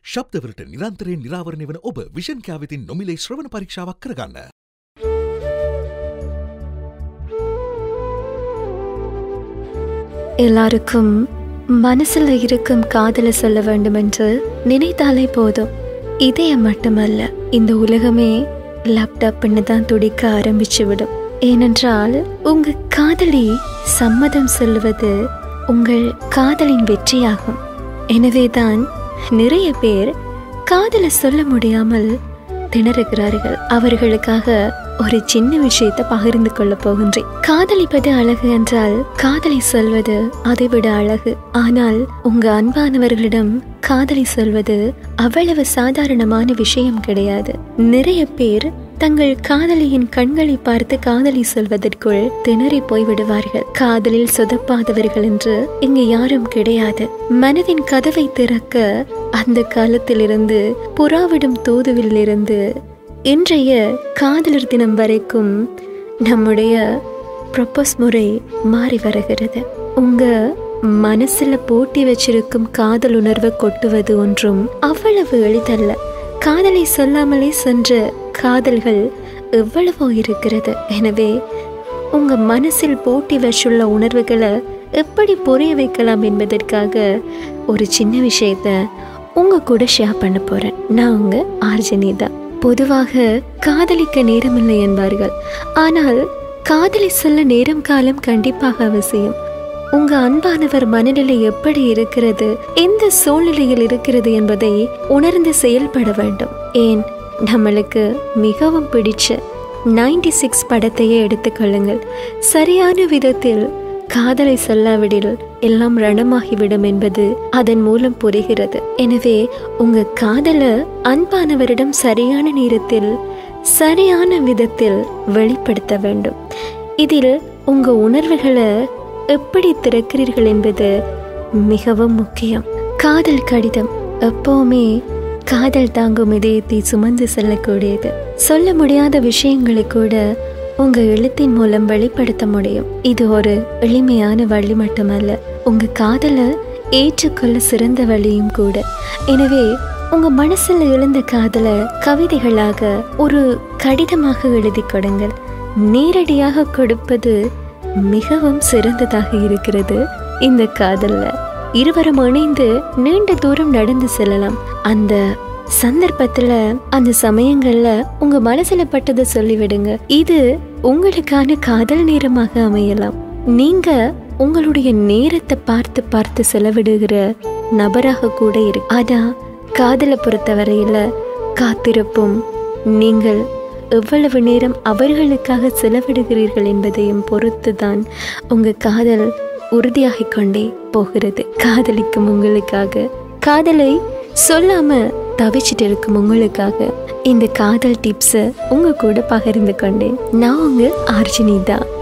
ශබ්දවලට නිරන්තරයෙන් නිරාවරණය වන ඔබ විෂන් කෑවිතින් නොමිලේ ශ්‍රවණ පරීක්ෂාවක් කරගන්න. எல்லாருக்கும் மனசுல இருக்கும் காதலை சொல்ல வேண்டும் என்று நினைத்தாலே போதும் இதயம் மட்டுமல்ல இந்த உலகமே லேப்டாப்னு தான் துடிக்க ஆரம்பிச்சு விடும் ஏனென்றால் உங்க காதலி சம்மதம் சொல்லுவது உங்கள் காதலின் வெற்றியாகும் எனவேதான் நிறைய பேர் காதலை சொல்ல முடியாமல் திணறுகிறார்கள் அவர்களுக்காக ஒரு சின்ன விஷயத்தை பகிர்ந்து கொள்ள போகின்றேன் காதலிப்பது அழகு என்றால் காதலை சொல்வது அதைவிட அழகு ஆனால் உங்க அன்பானவர்களிடம் காதலை சொல்வது அவ்வளவு சாதாரணமான விஷயம் கிடையாது நிறைய பேர் தங்கள் காதலியின் கண்களை பார்த்து காதலி சொல்வதற்குள் திணறி போய் விடுவார்கள் காதலில் சொதப்பாதவர்கள் என்று இங்கு யாரும் கிடையாது மனதின் கதவை திறக்க அந்த காலத்திலிருந்து புறாவிடும் தூதுவிலிருந்து இன்றைய காதலர் தினம் வரைக்கும் நம்முடைய ப்ரொப்போஸ் முறை மாறி வருகிறது உங்க மனசுல போட்டி வச்சிருக்கும் காதல் உணர்வை கொட்டுவது ஒன்றும் அவ்வளவு எளிதல்ல காதலை சொல்லாமலே சென்ற காதல்கள் எவ்வளவோ இருக்கிறது எனவே உங்க மனசில் போட்டி வச்சுள்ள உணர்வுகளை எப்படி புரிய வைக்கலாம் என்பதற்காக ஒரு சின்ன விஷயத்த உங்க கூட ஷேர் பண்ண போறேன் நான் உங்க ஆர்ஜனிதா பொதுவாக காதலிக்க நேரமில்லை என்பார்கள் ஆனால் காதலை சொல்ல நேரம் காலம் கண்டிப்பாக அவசியம் உங்க அன்பானவர் மனநிலை எப்படி இருக்கிறது எந்த சூழ்நிலையில் இருக்கிறது என்பதை உணர்ந்து செயல்பட வேண்டும் ஏன் நம்மளுக்கு மிகவும் பிடிச்ச நைன்டி சிக்ஸ் படத்தையே எடுத்துக்கொள்ளுங்கள் சரியான விதத்தில் காதலை சொல்லாவிடில் எல்லாம் ரணமாகிவிடும் என்பது அதன் மூலம் புரிகிறது எனவே உங்க காதல அன்பானவரிடம் சரியான நேரத்தில் சரியான விதத்தில் வெளிப்படுத்த வேண்டும் இதில் உங்க உணர்வுகளை எப்படி திறக்கிறீர்கள் என்பது மிகவும் முக்கியம் காதல் கடிதம் எப்பவுமே காதல் தாங்கும் இதயத்தை சுமந்து செல்லக்கூடியது சொல்ல முடியாத விஷயங்களை கூட உங்க எழுத்தின் மூலம் வெளிப்படுத்த முடியும் இது ஒரு எளிமையான வழி மட்டுமல்ல உங்க காதலை ஏற்றுக்கொள்ள சிறந்த வழியும் கூட எனவே உங்க மனசுல எழுந்த காதலை கவிதைகளாக ஒரு கடிதமாக எழுதி கொடுங்கள் நேரடியாக கொடுப்பது மிகவும் சிறந்ததாக இருக்கிறது இந்த காதல்ல இருவரும் இணைந்து நீண்ட தூரம் நடந்து செல்லலாம் அந்த சந்தர்ப்பத்துல அந்த சமயங்கள்ல உங்க மனசுல பட்டதை சொல்லிவிடுங்க இது உங்களுக்கான காதல் நேரமாக அமையலாம் நீங்க உங்களுடைய நேரத்தை பார்த்து பார்த்து செலவிடுகிற நபராக கூட இருக்கு ஆனா காதலை பொறுத்தவரையில காத்திருப்பும் நீங்கள் எவ்வளவு நேரம் அவர்களுக்காக செலவிடுகிறீர்கள் என்பதையும் பொறுத்து தான் உங்க காதல் உறுதியாகிக் கொண்டே போகிறது காதலிக்கும் உங்களுக்காக காதலை சொல்லாம தவிச்சிட்டு இருக்கும் உங்களுக்காக இந்த காதல் டிப்ஸை உங்க கூட பகிர்ந்து கொண்டேன் நான் உங்க ஆர்ஜினி தான்